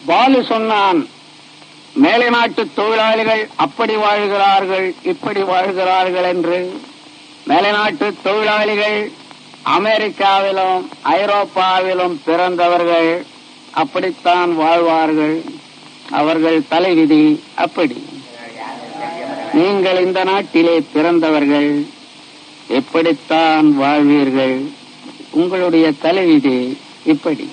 பாலு சொன்னான் மேலை நாட்டு தொழிலாளிகள் அப்படி வாழ்கிறார்கள் இப்படி வாழ்கிறார்கள் என்று மேலை நாட்டு தொழிலாளிகள் அமெரிக்காவிலும் ஐரோப்பாவிலும் பிறந்தவர்கள் அப்படித்தான் வாழ்வார்கள் அவர்கள் தலைவிதி அப்படி நீங்கள் இந்த நாட்டிலே பிறந்தவர்கள் எப்படித்தான் வாழ்வீர்கள் உங்களுடைய தலைவிதி இப்படி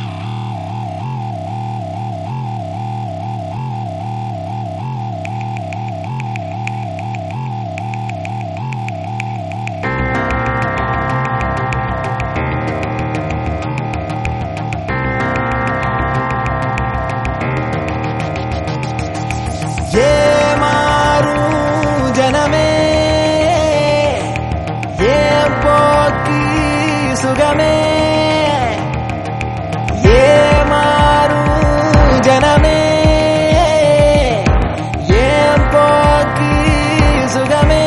ஏமாறும் ஜனமே ஏன் போக்கி சுகமே ஏமாறும் ஜனமே ஏன் போக்கி சுகமே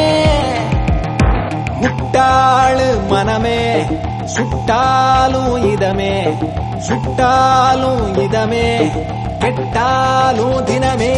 முட்டாளு மனமே சுட்டாலும் இதமே சுட்டாலும் இதமே கெட்டாலும் தினமே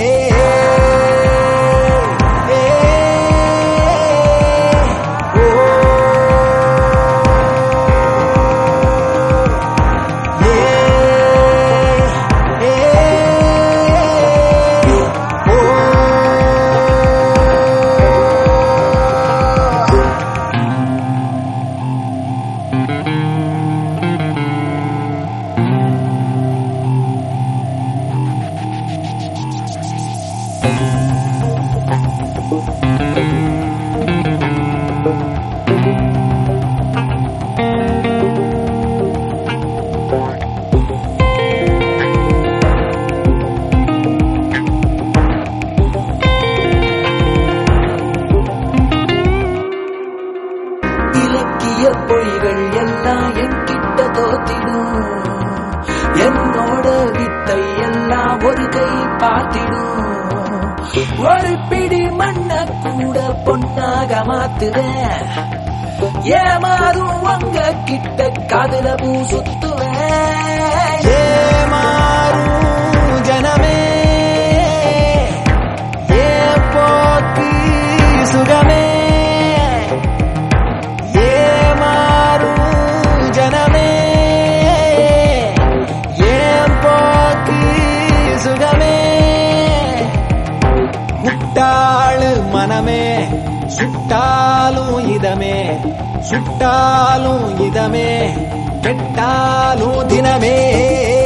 இலக்கிய பொய்கள் எல்லாம் என்கிட்ட தோத்திடும் என்னோட வித்தை எல்லாம் ஒரு கை பார்த்திடும் ஒரு பிடி மண்ண கூட பொன்னாக மாத்துவேன் ஏமாறும் உங்க கிட்ட காதுல பூ சுத்துவேன் ஏமாறும் ஜனமே ஏன் போக்கி சுகமே ஏமாறும் ஜனமே ஏன் போக்கி சுகமே முட்டாளு மனமே சுட்டாலும் இதமே சுட்டாலும் இதமே கெட்டாலும் தினமே